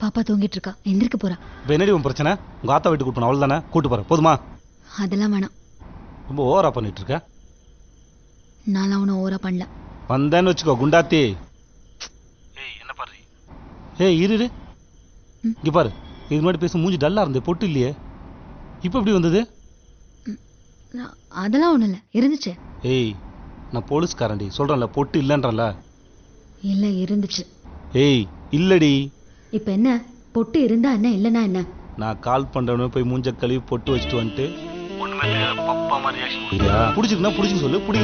பாப்பா தூங்கிட்டு இருக்கா எந்திரிக்க போறா இப்போ என்னடி உன் பிரச்சனை உங்க ஆத்தா வீட்டுக்கு கூட்டு அவள் தானே கூட்டு போற போதுமா அதெல்லாம் வேணாம் ரொம்ப ஓவரா பண்ணிட்டு இருக்க நான்லாம் ஒன்றும் ஓவரா பண்ணல வந்தேன்னு வச்சுக்கோ குண்டாத்தி ஏய் என்ன பாரு ஏய் இரு இரு ம். இங்க பாரு இது முன்னாடி பேச மூஞ்சி டல்லா இருந்தே பொட்டு இல்லையே இப்போ எப்படி வந்தது நான் அதெல்லாம் ஒன்றும் இல்லை இருந்துச்சு ஏய் நான் போலீஸ்காரன்டி சொல்றேன்ல பொட்டு இல்லைன்றல இல்லை இருந்துச்சு ஏய் இல்லடி இப்போ என்ன பொட்டு இருந்தா என்ன இல்லைன்னா என்ன நான் கால் பண்றவனே போய் மூஞ்ச கழுவி பொட்டு வச்சுட்டு வந்துட்டு பிடிச்சிருக்குன்னா பிடிச்சுன்னு சொல்லு பிடிக்க